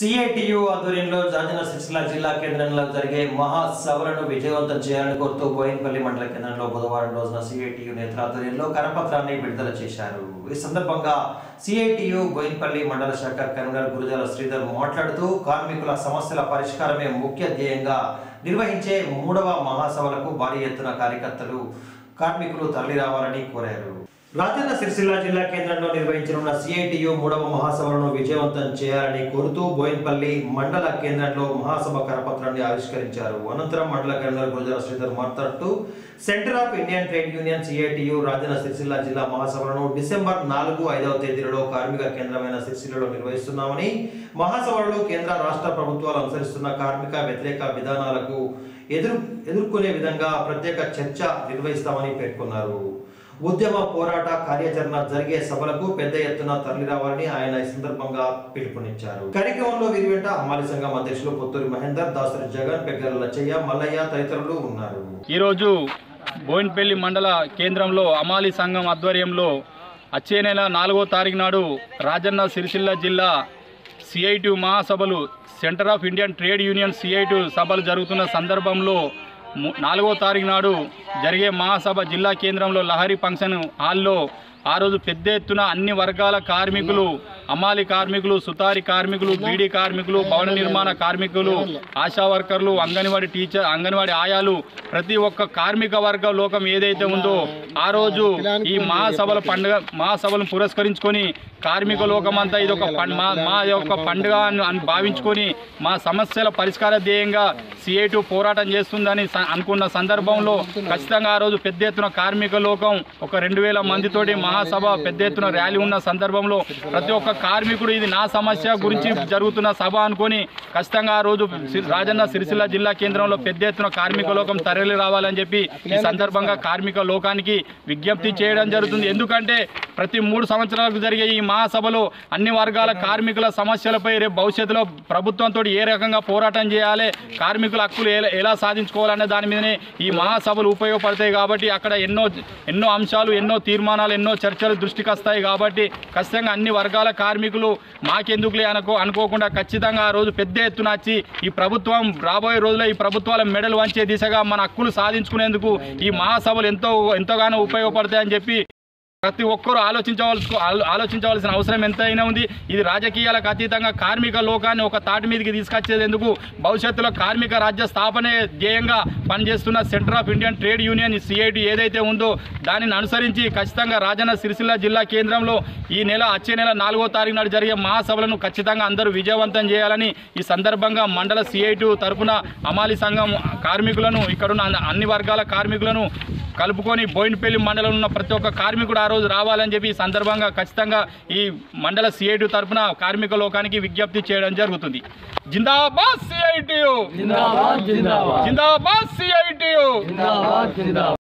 CITU ఆధ్వర్యంలో జాజన సిరిసిల్ల జిల్లా కేంద్రంలో జరిగే మహాసభలను విజయవంతం చేయాలని కోరుతూ బోయినపల్లి మండల కేంద్రంలో బుధవారం రోజున సిఐటియు నేతల ఆధ్వర్యంలో కరపత్రాన్ని విడుదల చేశారు ఈ సందర్భంగా సిఐటియు బోయినపల్లి మండల శాఖ కన్వీనర్ గురుజాల శ్రీధర్ మాట్లాడుతూ కార్మికుల సమస్యల పరిష్కారమే ముఖ్య ధ్యేయంగా నిర్వహించే మూడవ మహాసభలకు భారీ ఎత్తున కార్యకర్తలు కార్మికులు తరలిరావాలని కోరారు రాజన్న సిరిసిల్ల జిల్లా కేంద్రంలో నిర్వహించనున్న సిఐటియు మూడవ మహాసభలను విజయవంతం చేయాలని కోరుతూ బోయిన్పల్లి మండల కేంద్రంలో మహాసభ కరపత్రాన్ని ఆవిష్కరించారు అనంతరం మండల కన్వీనర్ గురుజాల శ్రీధర్ మాట్లాడుతూ centre of Indian trade union CITU Rajanna Sircilla జిల్లా మహాసభలను డిసెంబర్ నాలుగు ఐదవ తేదీలలో కార్మిక కేంద్రమైన సిరిసిల్లలో నిర్వహిస్తున్నామని మహాసభలలో కేంద్ర రాష్ట్ర ప్రభుత్వాలు అనుసరిస్తున్న కార్మిక వ్యతిరేక విధానాలకు ఎదురు ఎదుర్కొనే విధంగా ప్రత్యేక చర్చ నిర్వహిస్తామని పేర్కొన్నారు ఉద్యమ పోరాట కార్యాచరణ జరిగే సభలకు పెద్ద ఎత్తున తరలిరావాలని ఆయన ఈ సందర్భంగా పిలుపునిచ్చారు కార్యక్రమంలో వీరి వెంట హమాలి సంఘం అధ్యక్షులు పొత్తూరి మహేందర్ దాసరి జగన్ పెగ్గల లచ్చయ్య మల్లయ్య తదితరులు ఉన్నారు ఈరోజు బోయిన్పల్లి మండల కేంద్రంలో అమాలి సంఘం ఆధ్వర్యంలో వచ్చే నెల నాలుగో తారీఖు నాడు రాజన్న సిరిసిల్ల జిల్లా సిఐటి మహాసభలు centre of Indian trade union CIT సభలు జరుగుతున్న సందర్భంలో ము- నాలుగో తారీఖు నాడు జరిగే మహాసభ జిల్లా కేంద్రంలో లహరి ఫంక్షన్ హాల్లో ఆ రోజు పెద్ద ఎత్తున అన్ని వర్గాల కార్మికులు అమాలి కార్మికులు సుతారి కార్మికులు బీడీ కార్మికులు భవన నిర్మాణ కార్మికులు ఆశా వర్కర్లు అంగన్వాడీ టీచర్ అంగన్వాడీ ఆయాలు ప్రతి ఒక్క కార్మిక వర్గ లోకం ఏదైతే ఉందో ఆ రోజు ఈ మహాసభల పండుగ మహాసభలను పురస్కరించుకొని కార్మిక లోకం అంతా ఇది ఒక పం- మా మా యొక్క పండుగ అని అని భావించుకొని మా సమస్యల పరిష్కార ధ్యేయంగా సిఐటు పోరాటం చేస్తుందని స- అనుకున్న సందర్భంలో ఖచ్చితంగా ఆ రోజు పెద్ద ఎత్తున కార్మిక లోకం ఒక రెండు వేల మందితోటి మహాసభ పెద్ద ఎత్తున ర్యాలీ ఉన్న సందర్భంలో ప్రతి ఒక్క కార్మికుడు ఇది నా సమస్య గురించి జరుగుతున్న సభ అనుకొని ఖచ్చితంగా ఆ రోజు సి- రాజన్న సిరిసిల్ల జిల్లా కేంద్రంలో పెద్ద ఎత్తున కార్మిక లోకం తరలి రావాలని చెప్పి ఈ సందర్భంగా కార్మిక లోకానికి విజ్ఞప్తి చేయడం జరుగుతుంది ఎందుకంటే ప్రతి మూడు సంవత్సరాలకు జరిగే ఈ మహాసభలో అన్ని వర్గాల కార్మికుల సమస్యలపై రేపు భవిష్యత్తులో ప్రభుత్వంతో ఏ రకంగా పోరాటం చేయాలి కార్మికుల హక్కులు ఎలా ఎలా సాధించుకోవాలనే దాని మీదనే ఈ మహాసభలు ఉపయోగపడతాయి కాబట్టి అక్కడ ఎన్నో ఎన్నో అంశాలు ఎన్నో తీర్మానాలు ఎన్నో చర్చలు దృష్టికి వస్తాయి కాబట్టి ఖచ్చితంగా అన్ని వర్గాల కార్మికులు మాకెందుకులే అనుకో అనుకోకుండా ఖచ్చితంగా ఆ రోజు పెద్ద ఎత్తున వచ్చి ఈ ప్రభుత్వం రాబోయే రోజుల్లో ఈ ప్రభుత్వాల మెడలు వంచే దిశగా మన హక్కులు సాధించుకునేందుకు ఈ మహాసభలు ఎంతో ఎంతగానో ఉపయోగపడతాయని చెప్పి ప్రతి ఒక్కరూ ఆలోచించవలసి ఆలో- ఆలోచించవలసిన అవసరం ఎంతైనా ఉంది ఇది రాజకీయాలకు అతీతంగా కార్మిక లోకాన్ని ఒక తాటి మీదకి తీసుకొచ్చేది ఎందుకు భవిష్యత్తులో కార్మిక రాజ్య స్థాపనే ధ్యేయంగా పనిచేస్తున్న centre of Indian trade union CIT ఏదైతే ఉందో దానిని అనుసరించి ఖచ్చితంగా రాజన్న సిరిసిల్ల జిల్లా కేంద్రంలో ఈ నెల వచ్చే నెల నాలుగో తారీఖు నాడు జరిగే మహాసభలను ఖచ్చితంగా అందరూ విజయవంతం చేయాలని ఈ సందర్భంగా మండల సిఐటి తరపున అమాలి సంఘం కార్మికులను ఇక్కడున్న అన్ని- అన్ని వర్గాల కార్మికులను కలుపుకొని బోయినపల్లి మండలంలో ఉన్న ప్రతి ఒక్క కార్మికుడు ఆ రోజు రావాలని చెప్పి ఈ సందర్భంగా ఖచ్చితంగా ఈ మండల సిఐటి తరపున కార్మిక లోకానికి విజ్ఞప్తి చేయడం జరుగుతుంది జిందాబాద్ సిఐటియు जिंदाबाद जिंदाबाद జిందాబాద్ సిఐటియు जिंदाबाद जिंदाबाद